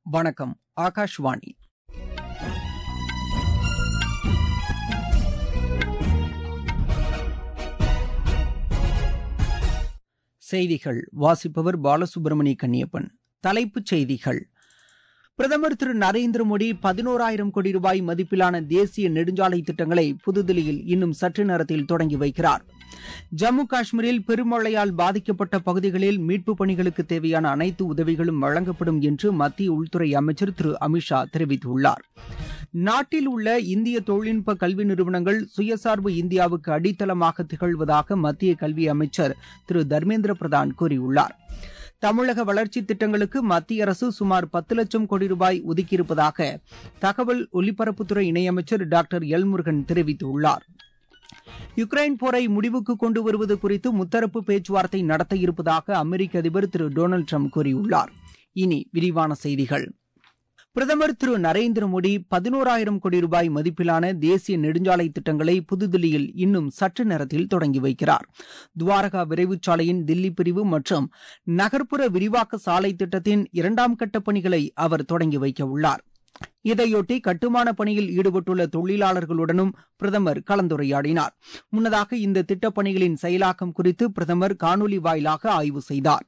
வணக்கம் ஆகாஷ்வாணி செய்திகள் வாசிப்பவர் பாலசுப்ரமணிய கன்னியப்பன் தலைப்புச் செய்திகள் பிரதமர் திரு நரேந்திர மோடி பதினோராயிரம் கோடி ரூபாய் மதிப்பிலான தேசிய நெடுஞ்சாலை திட்டங்களை புதுதில்லியில் இன்னும் சற்று நேரத்தில் தொடங்கி வைக்கிறார் ஜம்மு காஷ்மீரில் பெருமழையால் பாதிக்கப்பட்ட பகுதிகளில் மீட்புப் பணிகளுக்கு தேவையான அனைத்து உதவிகளும் வழங்கப்படும் என்று மத்திய உள்துறை அமைச்சர் திரு அமித்ஷா தெரிவித்துள்ளார் நாட்டில் உள்ள இந்திய தொழில்நுட்ப கல்வி நிறுவனங்கள் சுயசார்பு இந்தியாவுக்கு அடித்தளமாக திகழ்வதாக மத்திய கல்வி அமைச்சர் திரு தர்மேந்திர பிரதான் கூறியுள்ளார் தமிழக வளர்ச்சித் திட்டங்களுக்கு மத்திய அரசு சுமார் பத்து லட்சம் கோடி ரூபாய் ஒதுக்கியிருப்பதாக தகவல் ஒலிபரப்புத்துறை இணையமைச்சர் டாக்டர் எல் முருகன் தெரிவித்துள்ளார் யுக்ரைன் போரை முடிவுக்கு கொண்டு வருவது குறித்து முத்தரப்பு பேச்சுவார்த்தை நடத்த இருப்பதாக அமெரிக்க அதிபர் திரு டொனால்டு ட்ரம்ப் கூறியுள்ளார் இனி விரிவான செய்திகள் பிரதமர் திரு நரேந்திர மோடி பதினோராயிரம் கோடி ரூபாய் மதிப்பிலான தேசிய நெடுஞ்சாலை திட்டங்களை புதுதில்லியில் இன்னும் சற்று நேரத்தில் தொடங்கி வைக்கிறார் துவாரகா விரைவுச் சாலையின் தில்லி பிரிவு மற்றும் நகர்ப்புற விரிவாக்க சாலை திட்டத்தின் இரண்டாம் கட்ட பணிகளை அவர் தொடங்கி வைக்க உள்ளார் இதையொட்டி கட்டுமான பணியில் ஈடுபட்டுள்ள தொழிலாளர்களுடனும் பிரதமர் கலந்துரையாடினார் முன்னதாக இந்த திட்டப் பணிகளின் செயலாக்கம் குறித்து பிரதமர் காணொலி வாயிலாக ஆய்வு செய்தார்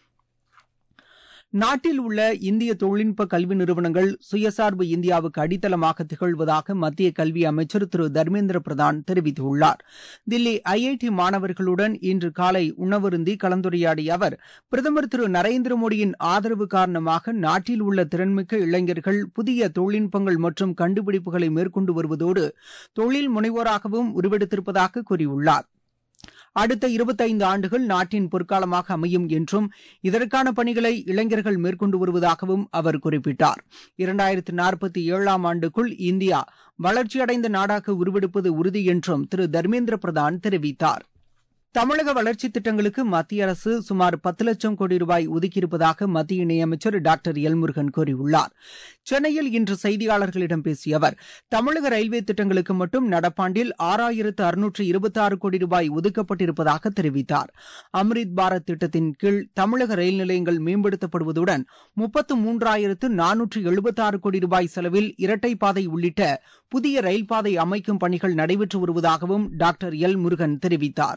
நாட்டில் உள்ள இந்திய தொழில்நுட்ப கல்வி நிறுவனங்கள் சுயசார்பு இந்தியாவுக்கு அடித்தளமாக திகழ்வதாக மத்திய கல்வி அமைச்சர் திரு தர்மேந்திர பிரதான் தெரிவித்துள்ளார் தில்லி ஐஐடி மாணவர்களுடன் இன்று காலை உணவருந்தி கலந்துரையாடிய அவர் பிரதமர் திரு நரேந்திர மோடியின் ஆதரவு காரணமாக நாட்டில் உள்ள திறன்மிக்க இளைஞர்கள் புதிய தொழில்நுட்பங்கள் மற்றும் கண்டுபிடிப்புகளை மேற்கொண்டு வருவதோடு தொழில் முனைவோராகவும் உருவெடுத்திருப்பதாக கூறியுள்ளார் அடுத்த இருபத்தைந்து ஆண்டுகள் நாட்டின் பொற்காலமாக அமையும் என்றும் இதற்கான பணிகளை இளைஞர்கள் மேற்கொண்டு வருவதாகவும் அவர் குறிப்பிட்டார் இரண்டாயிரத்து நாற்பத்தி ஏழாம் ஆண்டுக்குள் இந்தியா வளர்ச்சியடைந்த நாடாக உருவெடுப்பது உறுதி என்றும் திரு தர்மேந்திர பிரதான் தெரிவித்தார் தமிழக வளர்ச்சித் திட்டங்களுக்கு மத்திய அரசு சுமார் பத்து லட்சம் கோடி ரூபாய் ஒதுக்கியிருப்பதாக மத்திய இணையமைச்சர் டாக்டர் எல் முருகன் கூறியுள்ளார் சென்னையில் இன்று செய்தியாளர்களிடம் பேசிய அவர் தமிழக ரயில்வே திட்டங்களுக்கு மட்டும் நடப்பாண்டில் ஆறாயிரத்து அறுநூற்று இருபத்தி கோடி ரூபாய் ஒதுக்கப்பட்டிருப்பதாக தெரிவித்தார் அம்ரித் பாரத் திட்டத்தின் கீழ் தமிழக ரயில் நிலையங்கள் மேம்படுத்தப்படுவதுடன் முப்பத்து மூன்றாயிரத்து நானூற்று எழுபத்தாறு கோடி ரூபாய் செலவில் இரட்டை பாதை உள்ளிட்ட புதிய ரயில் பாதை அமைக்கும் பணிகள் நடைபெற்று வருவதாகவும் டாக்டர் எல் முருகன் தெரிவித்தார்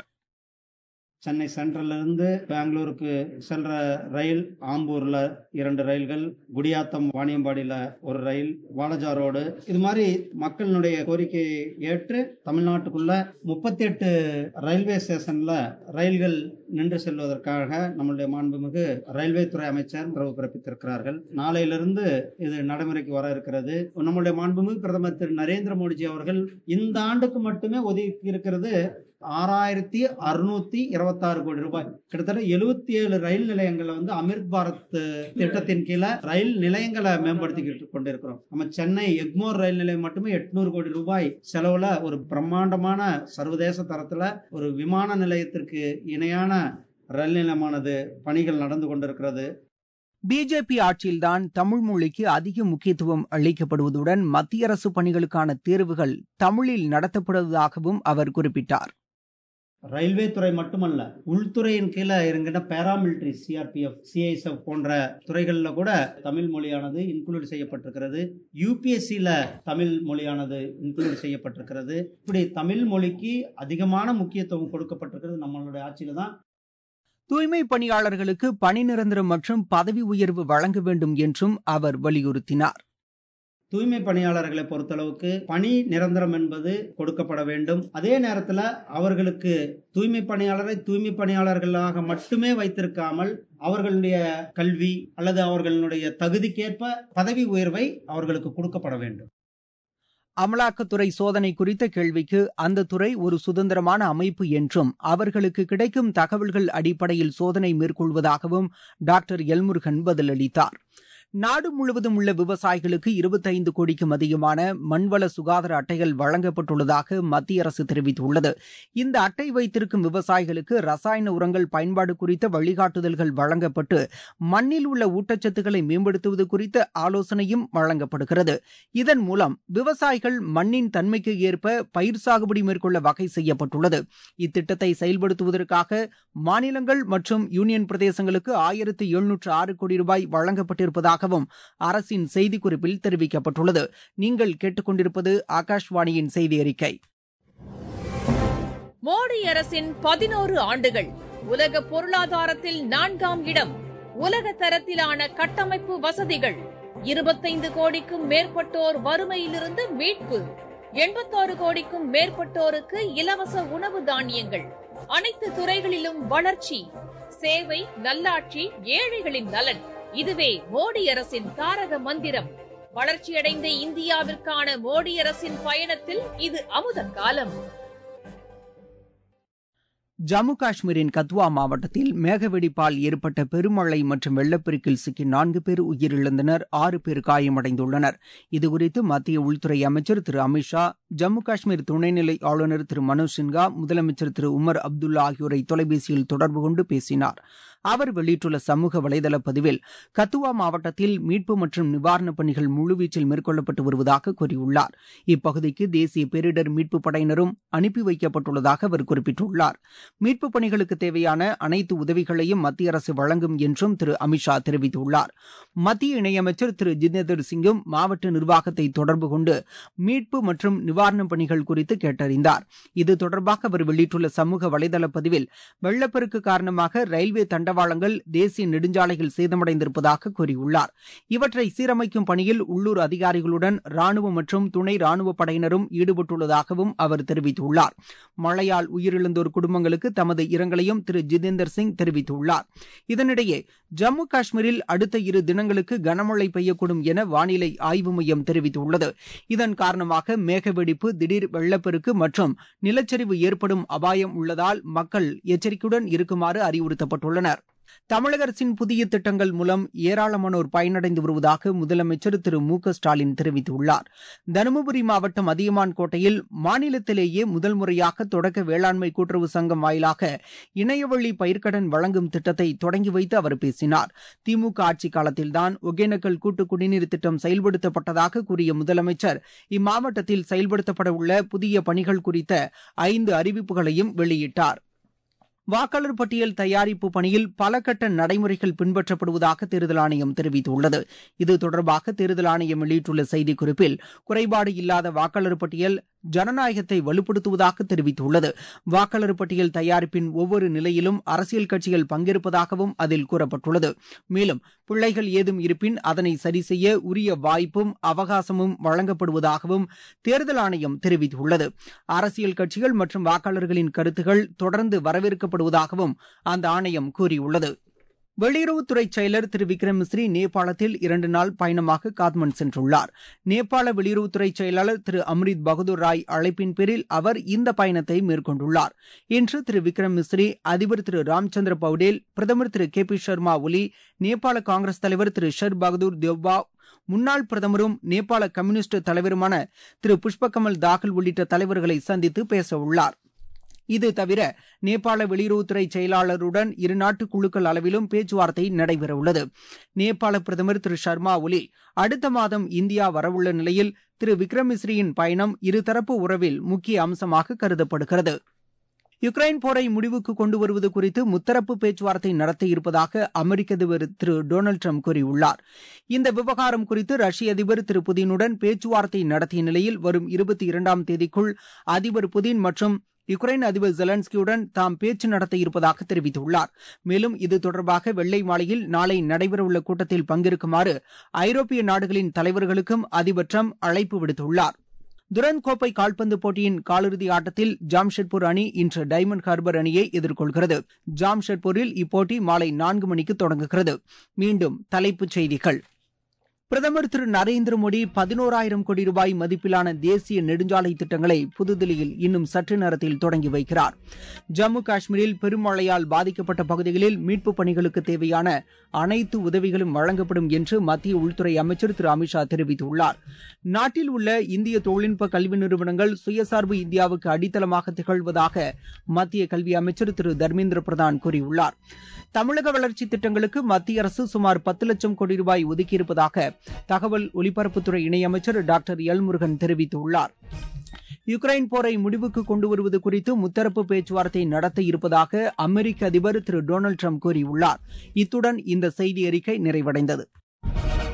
சென்னை சென்ட்ரல்ல இருந்து பெங்களூருக்கு செல்ற ரயில் ஆம்பூர்ல இரண்டு ரயில்கள் குடியாத்தம் வாணியம்பாடியில ஒரு ரயில் வாலஜா ரோடு இது மாதிரி மக்களினுடைய கோரிக்கையை ஏற்று தமிழ்நாட்டுக்குள்ள முப்பத்தி எட்டு ரயில்வே ஸ்டேஷன்ல ரயில்கள் நின்று செல்வதற்காக நம்மளுடைய மாண்புமிகு ரயில்வே துறை அமைச்சர் உத்தரவு பிறப்பித்திருக்கிறார்கள் நாளையிலிருந்து இது நடைமுறைக்கு வர இருக்கிறது நம்முடைய மாண்புமிகு பிரதமர் திரு நரேந்திர மோடிஜி அவர்கள் இந்த ஆண்டுக்கு மட்டுமே ஒதுக்கி இருக்கிறது ஆறாயிரத்தி அறுநூத்தி இருபத்தாறு கோடி ரூபாய் கிட்டத்தட்ட எழுபத்தி ஏழு ரயில் நிலையங்களை வந்து அமிர்த் பாரத் திட்டத்தின் கீழே ரயில் நிலையங்களை மேம்படுத்திக்கிட்டு கொண்டிருக்கிறோம் நம்ம சென்னை எக்மோர் ரயில் நிலையம் மட்டுமே எட்நூறு கோடி ரூபாய் செலவுல ஒரு பிரம்மாண்டமான சர்வதேச தரத்துல ஒரு விமான நிலையத்திற்கு இணையான ரயில் நிலையமானது பணிகள் நடந்து கொண்டிருக்கிறது பிஜேபி ஆட்சியில்தான் தமிழ் மொழிக்கு அதிக முக்கியத்துவம் அளிக்கப்படுவதுடன் மத்திய அரசு பணிகளுக்கான தேர்வுகள் தமிழில் நடத்தப்படுவதாகவும் அவர் குறிப்பிட்டார் ரயில்வே துறை மட்டுமல்ல உள்துறையின் கீழே இருக்கின்ற பேராமிலிட்டரி சிஆர்பிஎஃப் சிஐஎஸ்எஃப் போன்ற துறைகளில் கூட தமிழ் மொழியானது இன்க்ளூட் செய்யப்பட்டிருக்கிறது யூபிஎஸ்சியில் தமிழ் மொழியானது இன்க்ளூட் செய்யப்பட்டிருக்கிறது இப்படி தமிழ் மொழிக்கு அதிகமான முக்கியத்துவம் கொடுக்கப்பட்டிருக்கிறது நம்மளுடைய ஆட்சியில தான் தூய்மை பணியாளர்களுக்கு பணி நிரந்தரம் மற்றும் பதவி உயர்வு வழங்க வேண்டும் என்றும் அவர் வலியுறுத்தினார் தூய்மை பணியாளர்களை பொறுத்தளவுக்கு பணி நிரந்தரம் என்பது கொடுக்கப்பட வேண்டும் அதே நேரத்தில் அவர்களுக்கு தூய்மை பணியாளரை தூய்மை பணியாளர்களாக மட்டுமே வைத்திருக்காமல் அவர்களுடைய கல்வி அல்லது அவர்களுடைய தகுதிக்கேற்ப பதவி உயர்வை அவர்களுக்கு கொடுக்கப்பட வேண்டும் அமலாக்கத்துறை சோதனை குறித்த கேள்விக்கு அந்த துறை ஒரு சுதந்திரமான அமைப்பு என்றும் அவர்களுக்கு கிடைக்கும் தகவல்கள் அடிப்படையில் சோதனை மேற்கொள்வதாகவும் டாக்டர் எல்முருகன் பதிலளித்தார் நாடு முழுவதும் உள்ள விவசாயிகளுக்கு இருபத்தைந்து கோடிக்கும் அதிகமான மண்வள சுகாதார அட்டைகள் வழங்கப்பட்டுள்ளதாக மத்திய அரசு தெரிவித்துள்ளது இந்த அட்டை வைத்திருக்கும் விவசாயிகளுக்கு ரசாயன உரங்கள் பயன்பாடு குறித்த வழிகாட்டுதல்கள் வழங்கப்பட்டு மண்ணில் உள்ள ஊட்டச்சத்துக்களை மேம்படுத்துவது குறித்த ஆலோசனையும் வழங்கப்படுகிறது இதன் மூலம் விவசாயிகள் மண்ணின் தன்மைக்கு ஏற்ப பயிர் சாகுபடி மேற்கொள்ள வகை செய்யப்பட்டுள்ளது இத்திட்டத்தை செயல்படுத்துவதற்காக மாநிலங்கள் மற்றும் யூனியன் பிரதேசங்களுக்கு ஆயிரத்து எழுநூற்று ஆறு கோடி ரூபாய் வழங்கப்பட்டிருப்பதாக வருவதாகவும் அரசின் செய்திக்குறிப்பில் தெரிவிக்கப்பட்டுள்ளது நீங்கள் கேட்டுக்கொண்டிருப்பது ஆகாஷ்வாணியின் செய்தி அறிக்கை மோடி அரசின் பதினோரு ஆண்டுகள் உலக பொருளாதாரத்தில் நான்காம் இடம் உலக தரத்திலான கட்டமைப்பு வசதிகள் இருபத்தைந்து கோடிக்கும் மேற்பட்டோர் வறுமையிலிருந்து மீட்பு எண்பத்தாறு கோடிக்கும் மேற்பட்டோருக்கு இலவச உணவு தானியங்கள் அனைத்து துறைகளிலும் வளர்ச்சி சேவை நல்லாட்சி ஏழைகளின் நலன் இதுவே மோடி அரசின் தாரக மந்திரம் வளர்ச்சியடைந்த இந்தியாவிற்கான மோடி அரசின் பயணத்தில் இது அமுத காலம் ஜம்மு காஷ்மீரின் கத்வா மாவட்டத்தில் மேகவெடிப்பால் ஏற்பட்ட பெருமழை மற்றும் வெள்ளப்பெருக்கில் சிக்கி நான்கு பேர் உயிரிழந்தனர் ஆறு பேர் காயமடைந்துள்ளனர் இதுகுறித்து மத்திய உள்துறை அமைச்சர் திரு அமித் ஷா ஜம்மு காஷ்மீர் துணைநிலை ஆளுநர் திரு மனோஜ் சின்ஹா முதலமைச்சர் திரு உமர் அப்துல்லா ஆகியோரை தொலைபேசியில் தொடர்பு கொண்டு பேசினார் அவர் வெளியிட்டுள்ள சமூக வலைதள பதிவில் கத்துவா மாவட்டத்தில் மீட்பு மற்றும் நிவாரணப் பணிகள் முழுவீச்சில் மேற்கொள்ளப்பட்டு வருவதாக கூறியுள்ளார் இப்பகுதிக்கு தேசிய பேரிடர் மீட்புப் படையினரும் அனுப்பி வைக்கப்பட்டுள்ளதாக அவர் குறிப்பிட்டுள்ளார் மீட்புப் பணிகளுக்கு தேவையான அனைத்து உதவிகளையும் மத்திய அரசு வழங்கும் என்றும் திரு அமித்ஷா தெரிவித்துள்ளார் மத்திய இணையமைச்சர் திரு ஜிதேந்தர் சிங்கும் மாவட்ட நிர்வாகத்தை தொடர்பு கொண்டு மீட்பு மற்றும் நிவாரணப் பணிகள் குறித்து கேட்டறிந்தார் இது தொடர்பாக அவர் வெளியிட்டுள்ள சமூக வலைதள பதிவில் வெள்ளப்பெருக்கு காரணமாக ரயில்வே தண்டவாளங்கள் தேசிய நெடுஞ்சாலைகள் சேதமடைந்திருப்பதாக கூறியுள்ளார் இவற்றை சீரமைக்கும் பணியில் உள்ளூர் அதிகாரிகளுடன் ராணுவ மற்றும் துணை ராணுவ படையினரும் ஈடுபட்டுள்ளதாகவும் அவர் தெரிவித்துள்ளார் மழையால் உயிரிழந்தோர் குடும்பங்களுக்கு தமது இரங்கலையும் திரு ஜிதேந்தர் சிங் தெரிவித்துள்ளார் இதனிடையே ஜம்மு காஷ்மீரில் அடுத்த இரு தினங்களுக்கு கனமழை பெய்யக்கூடும் என வானிலை ஆய்வு மையம் தெரிவித்துள்ளது இதன் காரணமாக மேகவெடிப்பு திடீர் வெள்ளப்பெருக்கு மற்றும் நிலச்சரிவு ஏற்படும் அபாயம் உள்ளதால் மக்கள் எச்சரிக்கையுடன் இருக்குமாறு அறிவுறுத்தப்பட்டுள்ளனர் தமிழக அரசின் புதிய திட்டங்கள் மூலம் ஏராளமானோர் பயனடைந்து வருவதாக முதலமைச்சர் திரு மு க ஸ்டாலின் தெரிவித்துள்ளார் தருமபுரி மாவட்டம் அதியமான் கோட்டையில் மாநிலத்திலேயே முதல் முறையாக தொடக்க வேளாண்மை கூட்டுறவு சங்கம் வாயிலாக இணையவழி பயிர்க்கடன் வழங்கும் திட்டத்தை தொடங்கி வைத்து அவர் பேசினார் திமுக ஆட்சி காலத்தில்தான் ஒகேனக்கல் கூட்டு குடிநீர் திட்டம் செயல்படுத்தப்பட்டதாக கூறிய முதலமைச்சர் இம்மாவட்டத்தில் செயல்படுத்தப்பட உள்ள புதிய பணிகள் குறித்த ஐந்து அறிவிப்புகளையும் வெளியிட்டார் வாக்காளர் பட்டியல் தயாரிப்பு பணியில் பல கட்ட நடைமுறைகள் பின்பற்றப்படுவதாக தேர்தல் ஆணையம் தெரிவித்துள்ளது இது தொடர்பாக தேர்தல் ஆணையம் வெளியிட்டுள்ள செய்திக்குறிப்பில் குறைபாடு இல்லாத வாக்காளர் பட்டியல் ஜனநாயகத்தை வலுப்படுத்துவதாக தெரிவித்துள்ளது வாக்காளர் பட்டியல் தயாரிப்பின் ஒவ்வொரு நிலையிலும் அரசியல் கட்சிகள் பங்கேற்பதாகவும் அதில் கூறப்பட்டுள்ளது மேலும் பிள்ளைகள் ஏதும் இருப்பின் அதனை சரி செய்ய உரிய வாய்ப்பும் அவகாசமும் வழங்கப்படுவதாகவும் தேர்தல் ஆணையம் தெரிவித்துள்ளது அரசியல் கட்சிகள் மற்றும் வாக்காளர்களின் கருத்துகள் தொடர்ந்து வரவேற்கப்படுவதாகவும் அந்த ஆணையம் கூறியுள்ளது வெளியுறவுத்துறை செயலர் திரு விக்ரம் மிஸ்ரி நேபாளத்தில் இரண்டு நாள் பயணமாக காத்மண்ட் சென்றுள்ளார் நேபாள வெளியுறவுத்துறை செயலாளர் திரு அம்ரித் பகதூர் ராய் அழைப்பின் பேரில் அவர் இந்த பயணத்தை மேற்கொண்டுள்ளார் இன்று திரு விக்ரம் மிஸ்ரி அதிபர் திரு ராம்சந்திர பவுடேல் பிரதமர் திரு கே பி சர்மா ஒலி நேபாள காங்கிரஸ் தலைவர் திரு ஷர் பகதூர் தேவ்வா முன்னாள் பிரதமரும் நேபாள கம்யூனிஸ்ட் தலைவருமான திரு புஷ்பகமல் தாகல் உள்ளிட்ட தலைவர்களை சந்தித்து பேச உள்ளார் இது தவிர நேபாள வெளியுறவுத்துறை செயலாளருடன் இருநாட்டு குழுக்கள் அளவிலும் பேச்சுவார்த்தை நடைபெறவுள்ளது நேபாள பிரதமர் திரு சர்மா ஒலி அடுத்த மாதம் இந்தியா வரவுள்ள நிலையில் திரு விக்ரம் மிஸ்ரியின் பயணம் இருதரப்பு உறவில் முக்கிய அம்சமாக கருதப்படுகிறது யுக்ரைன் போரை முடிவுக்கு கொண்டு வருவது குறித்து முத்தரப்பு பேச்சுவார்த்தை நடத்த இருப்பதாக அமெரிக்க அதிபர் திரு டொனால்டு ட்ரம்ப் கூறியுள்ளார் இந்த விவகாரம் குறித்து ரஷ்ய அதிபர் திரு புதினுடன் பேச்சுவார்த்தை நடத்திய நிலையில் வரும் இருபத்தி இரண்டாம் தேதிக்குள் அதிபர் புதின் மற்றும் யுக்ரைன் அதிபர் ஜெலன்ஸ்கியுடன் தாம் பேச்சு நடத்த இருப்பதாக தெரிவித்துள்ளார் மேலும் இது தொடர்பாக வெள்ளை மாளிகையில் நாளை நடைபெறவுள்ள கூட்டத்தில் பங்கேற்குமாறு ஐரோப்பிய நாடுகளின் தலைவர்களுக்கும் அதிபர் ட்ரம்ப் அழைப்பு விடுத்துள்ளார் துரந்த் கோப்பை கால்பந்து போட்டியின் காலிறுதி ஆட்டத்தில் ஜாம்ஷெட்பூர் அணி இன்று டைமண்ட் ஹார்பர் அணியை எதிர்கொள்கிறது ஜாம்ஷெட்பூரில் இப்போட்டி மாலை நான்கு மணிக்கு தொடங்குகிறது மீண்டும் தலைப்புச் செய்திகள் பிரதமர் திரு நரேந்திர மோடி பதினோராயிரம் கோடி ரூபாய் மதிப்பிலான தேசிய நெடுஞ்சாலை திட்டங்களை புதுதில்லியில் இன்னும் சற்று நேரத்தில் தொடங்கி வைக்கிறார் ஜம்மு காஷ்மீரில் பெருமழையால் பாதிக்கப்பட்ட பகுதிகளில் மீட்புப் பணிகளுக்கு தேவையான அனைத்து உதவிகளும் வழங்கப்படும் என்று மத்திய உள்துறை அமைச்சர் திரு அமித்ஷா தெரிவித்துள்ளார் நாட்டில் உள்ள இந்திய தொழில்நுட்ப கல்வி நிறுவனங்கள் சுயசார்பு இந்தியாவுக்கு அடித்தளமாக திகழ்வதாக மத்திய கல்வி அமைச்சர் திரு தர்மேந்திர பிரதான் கூறியுள்ளார் தமிழக வளர்ச்சித் திட்டங்களுக்கு மத்திய அரசு சுமார் பத்து லட்சம் கோடி ரூபாய் ஒதுக்கியிருப்பதாக தகவல் ஒலிபரப்புத்துறை இணையமைச்சர் டாக்டர் எல் முருகன் தெரிவித்துள்ளார் யுக்ரைன் போரை முடிவுக்கு கொண்டு வருவது குறித்து முத்தரப்பு பேச்சுவார்த்தை நடத்த இருப்பதாக அமெரிக்க அதிபர் திரு டொனால்டு ட்ரம்ப் கூறியுள்ளார் இத்துடன் இந்த செய்தி அறிக்கை நிறைவடைந்தது